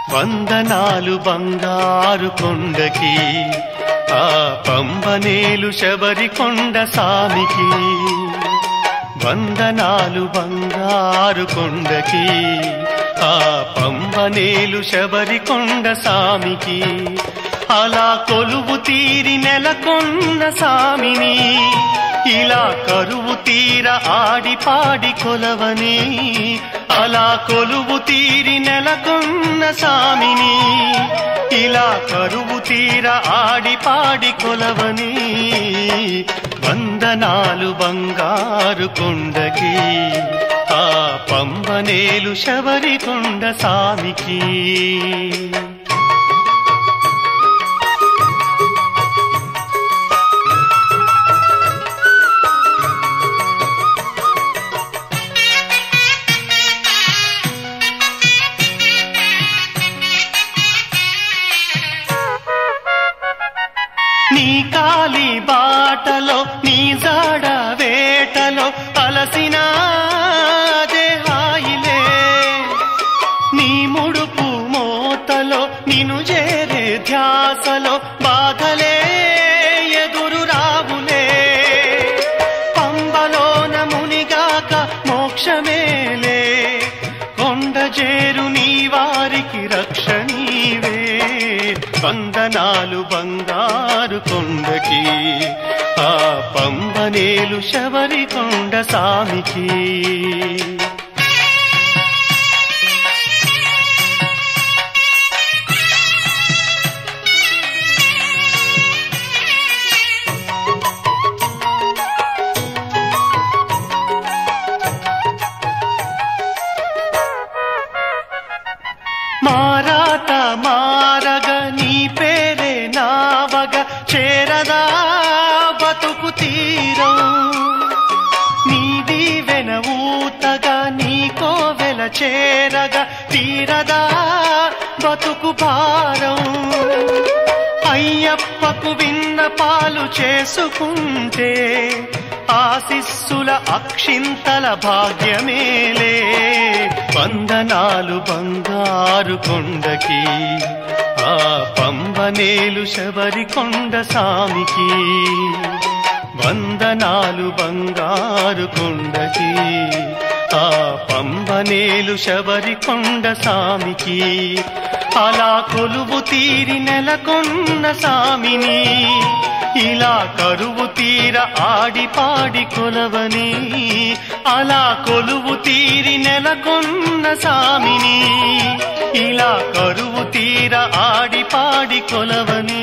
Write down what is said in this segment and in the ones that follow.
వందనాలు బంగారు కొండకి ఆ పంబనేలు శబరి కొండ సామికి వందనాలు బంగారు కొండకి ఆ పంబనేలు శబరి కొండ సామికి అలా కొలువు తీరి నెలకొన్న సామిని ఇలా కరువు తీర ఆడి పాడి కొలవని అలా కొలువు తీరి నెలకొన్న సామిని ఇలా కరువు తీర ఆడి పాడి కొలవని వందనాలు బంగారు కొండకి ఆ పంబనేలు శబరి కొండ సామికి నీ కాలి బాటలో నీ జాడ వేటలో అలసిన దేహాయిలే నీ ముడుపు మోతలో నిను చేరే ధ్యాసలో బాధలే ఎదురు రావులే పంబలోన మునిగాక మోక్షమేలే కొండ చేరు నీ వారికి రక్షణీవే వందనాలు బంగారు కొండకి ఆ పంబనేలు శబరి కొండ సామికి మారాత మారగ నీ పేరే నావగ చేరదా బతుకు తీరం నీ దీవెన ఊతగా నీ కోవెల చేరగా తీరదా బతుకు భారం అయ్యప్పకు విన్న పాలు చేసుకుంటే ఆశిస్సుల అక్షింతల భాగ్యమేలే వందనాలు బంగారు కొండకి ఆ పంబనేలు శబరి కొండ సామికి వందనాలు బంగారు కొండకి ఆ పంబనేలు శబరి కొండ సామికి అలా కొలువు తీరి నెలకొన్న సామిని ఇలా కరువు తీర ఆడి పాడి కొలవని అలా కొలువు తీరి నెలకొన్న సామిని ఇలా కరువు తీర ఆడి పాడి కొలవని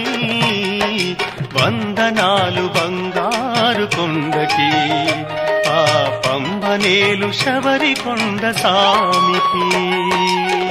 వందనాలు బంగారు కొండకి ఆ పంబనేలు శబరి కొండ సామికి